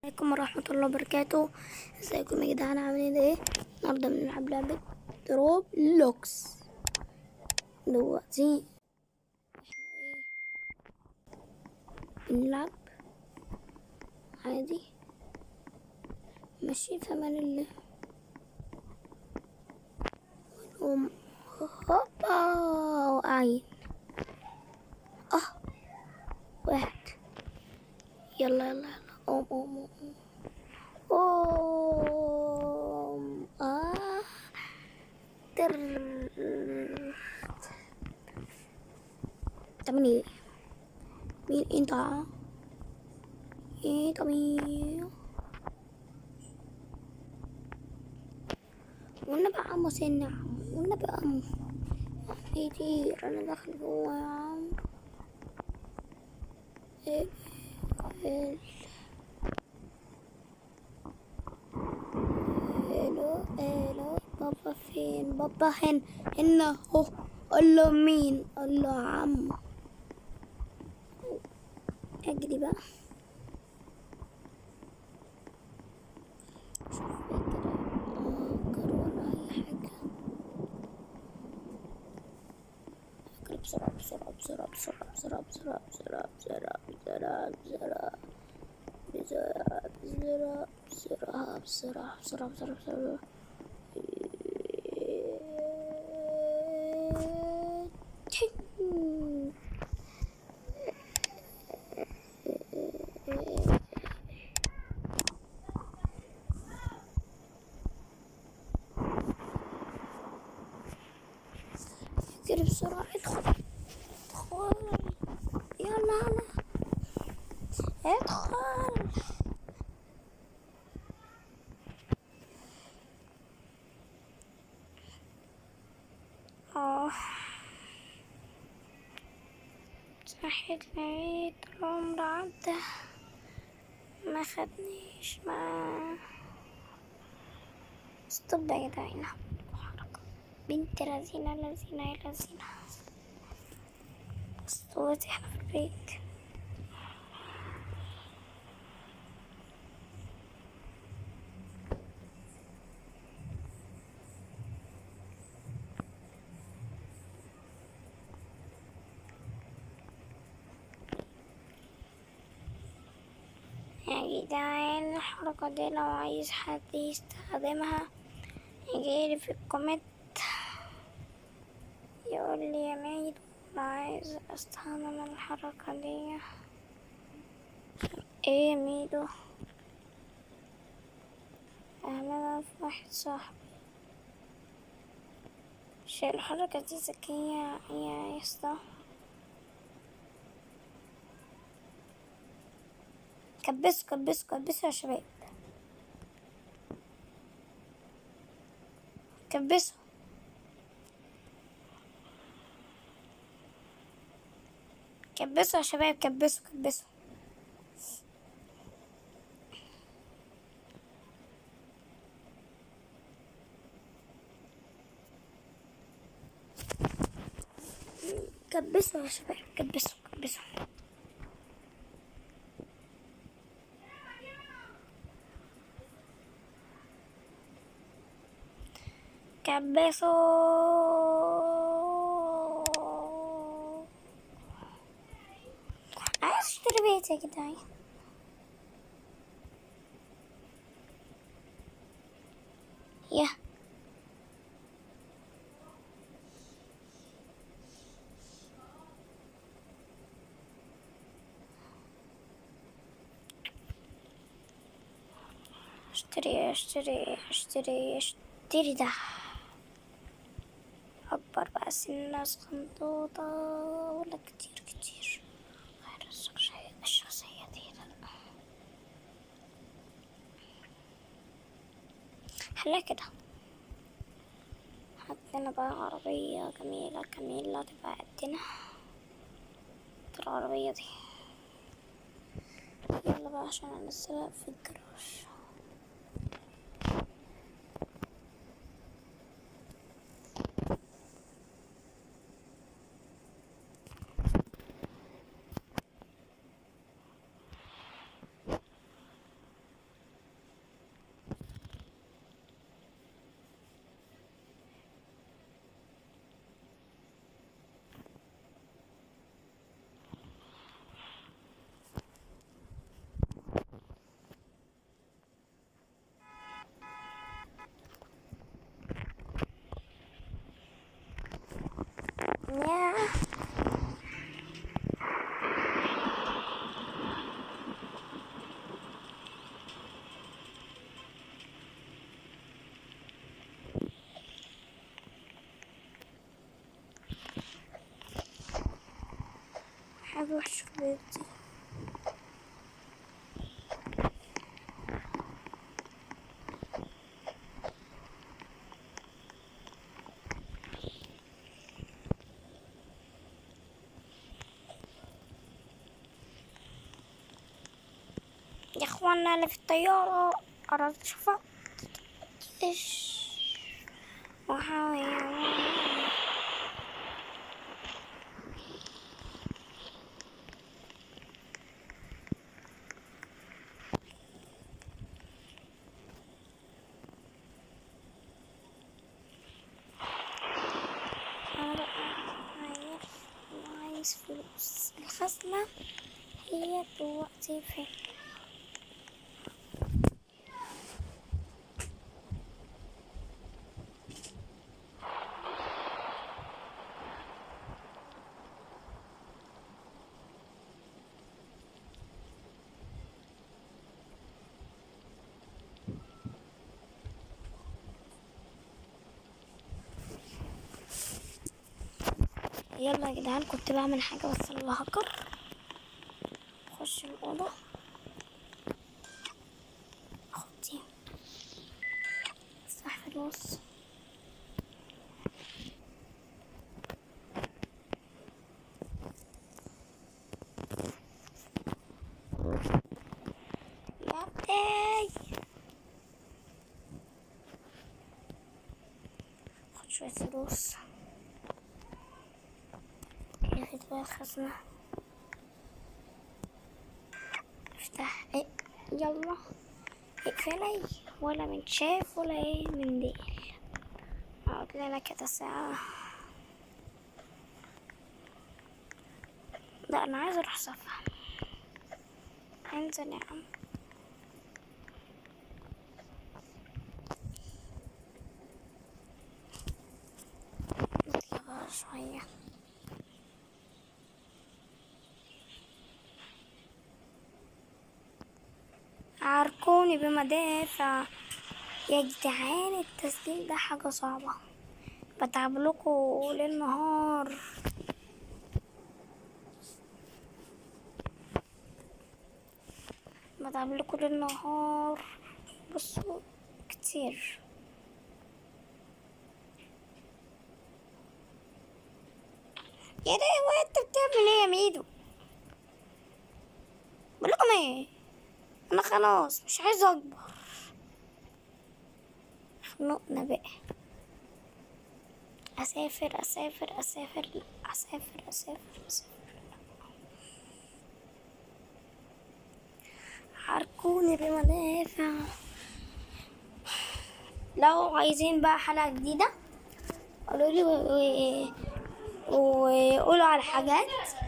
عليكم ورحمة الله وبركاته ازيكم يا جدعان عاملين ايه النهارده بنلعب لعبة دروب لوكس دلوقتي احنا ايه بنلعب عادي ماشي في امان الله ونقوم هوبا واقعين اه واحد يلا يلا يلا قوم قوم قوم قوم آه تر تمني ايه مين انت انت مين والنبي عمو سن يا عمو والنبي عمو كتير انا داخل جوا يا عمو ايه ايه الو الو بابا فين بابا هن هنا هو قول له مين قول له عم اجري بقى شوف كده ولا اي حاجه اجري بسرعه بسرعه بسرعه بسرعه بسرعه بسرعه بسرعه بسرعه بسرعه بسرعه بسرعة بسرعة بسرعة بسرعة بسرعة بسرعة بسرعة اجري بسرعة ادخل ادخل يلا يلا ادخل اه صحيت لقيت العمر عدى ما خدنيش ما استوب يا جدعان حركة بنت لذينة لذينة يا لذينة استوت احنا في البيت يا جدعان الحركة دي لو عايز حد يستخدمها يجيلي في الكومنت يقول لي يا ميد أنا عايز استخدم الحركة دي ايه يا ميدو اعملها في واحد صاحبي شيء الحركة دي ذكية يا يسطا كبسوا كبسوا كبسوا يا شباب كبسوا كبسوا يا شباب كبسوا كبسوا كبسوا يا شباب كبسوا كبسوا كبسوا عايز اشتري بيت يا جدعان يا اشتري اشتري اشتري اشتري ده أكبر بقى سنة صغنطوطة ولا كتير كتير غير الشخصية الشخصية دي لا خليها كده عندنا بقى عربية جميلة جميلة تبقى قدنا العربية دي يلا بقى عشان انزلها في الجراج حاجة وحشة في بيتي يا اخوانا اللي في الطيارة أردت أشوفها إيش وحاول أنا بقى عايز عايز فلوس الخزنة هي دلوقتي فين يلا يا جدعان كنت بعمل حاجة بس الله هكر خش الأوضة خد دي افتح فلوس يا بتاي خد شوية فلوس ياخد بقى الخزنة افتح ايه يلا اقفلي ولا من شاف ولا ايه من ديل اقعد لنا كده ساعة لا انا عايزة اروح صفحة انزل يا عم نطلع بقى شوية عاركوني بمدافع يا جدعان التسجيل ده حاجة صعبة بتعب لكم ليل نهار بتعب لكم ليل نهار بصوا كتير يا لهوي انت بتعمل ايه يا ميدو بقولكم ايه انا خلاص مش عايزة اكبر خنقنا بقى اسافر اسافر اسافر اسافر اسافر اسافر حركوني بمدافع لو عايزين بقى حلقة جديدة قولوا لي و- و- وقولوا على حاجات